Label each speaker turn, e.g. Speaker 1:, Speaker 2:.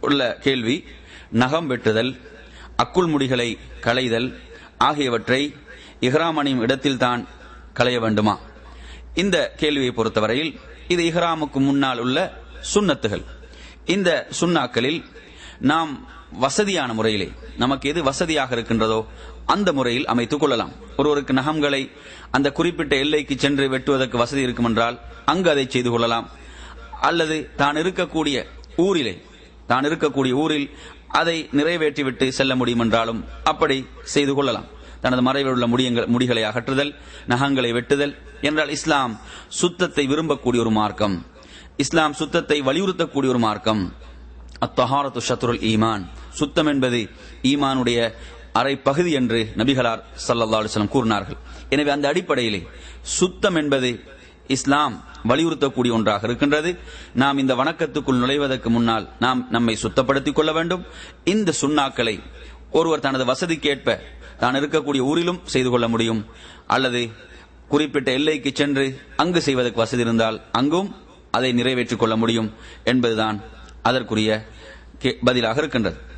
Speaker 1: உள்ள கேள்வி நகம் வெட்டுதல் அக்குள் முடிகளை களைதல் ஆகியவற்றை இஹ்ராம் அணியும் இடத்தில்தான் களைய வேண்டுமா இந்த கேள்வியை பொறுத்தவரையில் இது இஹ்ராமுக்கு முன்னால் உள்ள சுன்னத்துகள் இந்த சுன்னாக்களில் நாம் வசதியான முறையிலே நமக்கு எது வசதியாக இருக்கின்றதோ அந்த முறையில் அமைத்துக் கொள்ளலாம் ஒருவருக்கு நகங்களை அந்த குறிப்பிட்ட எல்லைக்கு சென்று வெட்டுவதற்கு வசதி இருக்கும் என்றால் அங்கு அதை செய்து கொள்ளலாம் அல்லது தான் இருக்கக்கூடிய ஊரிலே தான் இருக்கக்கூடிய ஊரில் அதை நிறைவேற்றிவிட்டு செல்ல முடியும் என்றாலும் அப்படி செய்து கொள்ளலாம் தனது மறைவில் உள்ள முடியங்கள் முடிகளை அகற்றுதல் நகங்களை வெட்டுதல் என்றால் இஸ்லாம் சுத்தத்தை விரும்பக்கூடிய ஒரு மார்க்கம் இஸ்லாம் சுத்தத்தை வலியுறுத்தக்கூடிய ஒரு மார்க்கம் அத்தஹாரத்து ஷத்ருல் ஈமான் சுத்தம் என்பது ஈமானுடைய அரை பகுதி என்று நபிகளார் சல்லா அலுவலம் கூறினார்கள் எனவே அந்த அடிப்படையிலே சுத்தம் என்பது இஸ்லாம் வலியுறுத்தக்கூடிய ஒன்றாக இருக்கின்றது நாம் இந்த வணக்கத்துக்குள் நுழைவதற்கு முன்னால் நாம் நம்மை சுத்தப்படுத்திக் கொள்ள வேண்டும் இந்த சுண்ணாக்களை ஒருவர் தனது வசதிக்கேற்ப தான் இருக்கக்கூடிய ஊரிலும் செய்து கொள்ள முடியும் அல்லது குறிப்பிட்ட எல்லைக்கு சென்று அங்கு செய்வதற்கு வசதி இருந்தால் அங்கும் அதை நிறைவேற்றிக் கொள்ள முடியும் என்பதுதான் அதற்குரிய கே- பதிலாக இருக்கின்றது